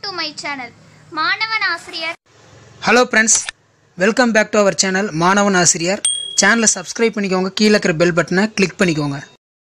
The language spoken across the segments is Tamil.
டு மை சேனல் மாணவன் ஆசிரியர் hello friends welcome back to our channel மாணவன் ஆசிரியர் சேனலை சப்ஸ்கிரைப் பண்ணிக்கோங்க கீழே இருக்கிற பெல் பட்டனை கிளிக் பண்ணிக்கோங்க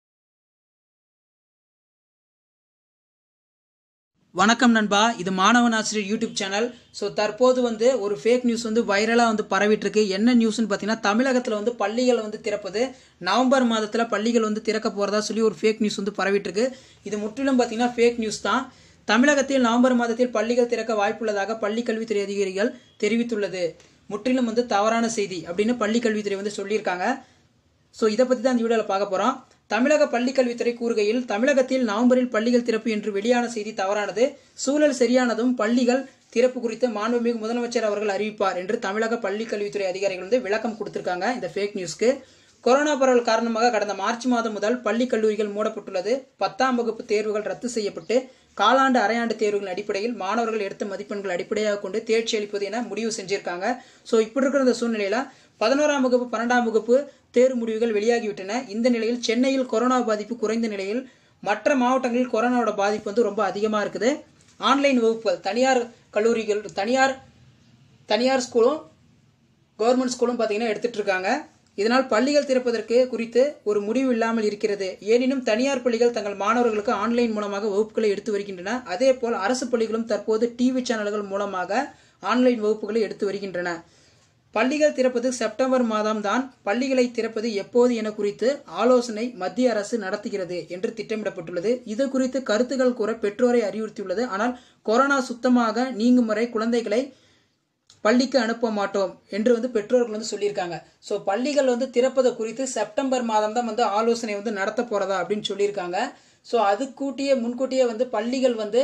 வணக்கம் நண்பா இது மாணவன் ஆசிரியர் யூடியூப் சேனல் ஸோ தற்போது வந்து ஒரு ஃபேக் நியூஸ் வந்து வைரலாக வந்து பரவிட்டு இருக்கு என்ன நியூஸ்னு பார்த்தீங்கன்னா தமிழகத்தில் வந்து பள்ளிகள் வந்து திறப்பது நவம்பர் மாதத்தில் பள்ளிகள் வந்து திறக்க போகிறதா சொல்லி ஒரு ஃபேக் நியூஸ் வந்து பரவிட்டு இருக்கு இது முற்றிலும் பார்த்தீங்கன்னா ஃபேக் நியூஸ் தான் தமிழகத்தில் நவம்பர் மாதத்தில் பள்ளிகள் திறக்க வாய்ப்புள்ளதாக பள்ளி கல்வித்துறை அதிகாரிகள் தெரிவித்துள்ளது முற்றிலும் வந்து தவறான செய்தி அப்படின்னு பள்ளி கல்வித்துறை வந்து சொல்லியிருக்காங்க ஸோ இதை பற்றி தான் இந்த வீடியோவில் பார்க்க போகிறோம் தமிழக பள்ளிக் கல்வித்துறை கூறுகையில் தமிழகத்தில் நவம்பரில் பள்ளிகள் திறப்பு என்று வெளியான செய்தி தவறானது சூழல் சரியானதும் பள்ளிகள் திறப்பு குறித்து மாண்புமிகு முதலமைச்சர் அவர்கள் அறிவிப்பார் என்று தமிழக பள்ளி கல்வித்துறை அதிகாரிகள் வந்து விளக்கம் கொடுத்திருக்காங்க இந்த ஃபேக் நியூஸ்க்கு கொரோனா பரவல் காரணமாக கடந்த மார்ச் மாதம் முதல் பள்ளி கல்லூரிகள் மூடப்பட்டுள்ளது பத்தாம் வகுப்பு தேர்வுகள் ரத்து செய்யப்பட்டு காலாண்டு அரையாண்டு தேர்வுகளின் அடிப்படையில் மாணவர்கள் எடுத்த மதிப்பெண்கள் அடிப்படையாக கொண்டு தேர்ச்சி அளிப்பது என முடிவு செஞ்சிருக்காங்க ஸோ இப்படி இருக்கிற இந்த சூழ்நிலையில பதினோராம் வகுப்பு பன்னெண்டாம் வகுப்பு தேர்வு முடிவுகள் வெளியாகிவிட்டன இந்த நிலையில் சென்னையில் கொரோனா பாதிப்பு குறைந்த நிலையில் மற்ற மாவட்டங்களில் கொரோனாவோட பாதிப்பு வந்து ரொம்ப அதிகமாக இருக்குது ஆன்லைன் வகுப்புகள் தனியார் கல்லூரிகள் தனியார் தனியார் ஸ்கூலும் கவர்மெண்ட் ஸ்கூலும் பார்த்தீங்கன்னா எடுத்துட்டு இருக்காங்க இதனால் பள்ளிகள் திறப்பதற்கு குறித்து ஒரு முடிவு இல்லாமல் இருக்கிறது எனினும் தனியார் பள்ளிகள் தங்கள் மாணவர்களுக்கு ஆன்லைன் மூலமாக வகுப்புகளை எடுத்து வருகின்றன அதே போல் அரசு பள்ளிகளும் தற்போது டிவி சேனல்கள் மூலமாக ஆன்லைன் வகுப்புகளை எடுத்து வருகின்றன பள்ளிகள் திறப்பது செப்டம்பர் மாதம்தான் பள்ளிகளை திறப்பது எப்போது என குறித்து ஆலோசனை மத்திய அரசு நடத்துகிறது என்று திட்டமிடப்பட்டுள்ளது இது குறித்து கருத்துக்கள் கூற பெற்றோரை அறிவுறுத்தியுள்ளது ஆனால் கொரோனா சுத்தமாக நீங்கும் வரை குழந்தைகளை பள்ளிக்கு அனுப்ப மாட்டோம் என்று வந்து பெற்றோர்கள் வந்து சொல்லியிருக்காங்க ஸோ பள்ளிகள் வந்து திறப்பது குறித்து செப்டம்பர் மாதம் தான் வந்து ஆலோசனை வந்து நடத்த போறதா அப்படின்னு சொல்லியிருக்காங்க ஸோ அது கூட்டியே முன்கூட்டியே வந்து பள்ளிகள் வந்து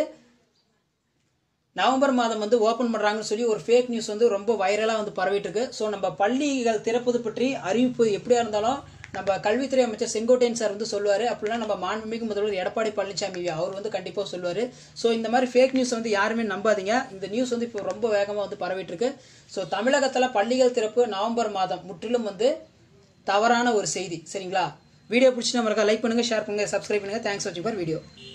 நவம்பர் மாதம் வந்து ஓப்பன் பண்ணுறாங்கன்னு சொல்லி ஒரு ஃபேக் நியூஸ் வந்து ரொம்ப வைரலாக வந்து பரவிட்டு இருக்கு ஸோ நம்ம பள்ளிகள் திறப்பது பற்றி அறிவிப்பு எப்படியா இருந்தாலும் நம்ம கல்வித்துறை அமைச்சர் செங்கோட்டையன் சார் வந்து சொல்லுவார் அப்படிலாம் நம்ம மாண்புமிகு முதல்வர் எடப்பாடி பழனிசாமி அவர் வந்து கண்டிப்பாக சொல்லுவார் ஸோ இந்த மாதிரி ஃபேக் நியூஸ் வந்து யாருமே நம்பாதீங்க இந்த நியூஸ் வந்து இப்போ ரொம்ப வேகமாக வந்து பரவிட்டு இருக்கு ஸோ தமிழகத்தில் பள்ளிகள் திறப்பு நவம்பர் மாதம் முற்றிலும் வந்து தவறான ஒரு செய்தி சரிங்களா வீடியோ பிடிச்சி நம்ம லைக் பண்ணுங்க ஷேர் பண்ணுங்க சப்ஸ்கிரைப் பண்ணுங்க தேங்க்ஸ் வாட்சிங் ஃபார் வீடியோ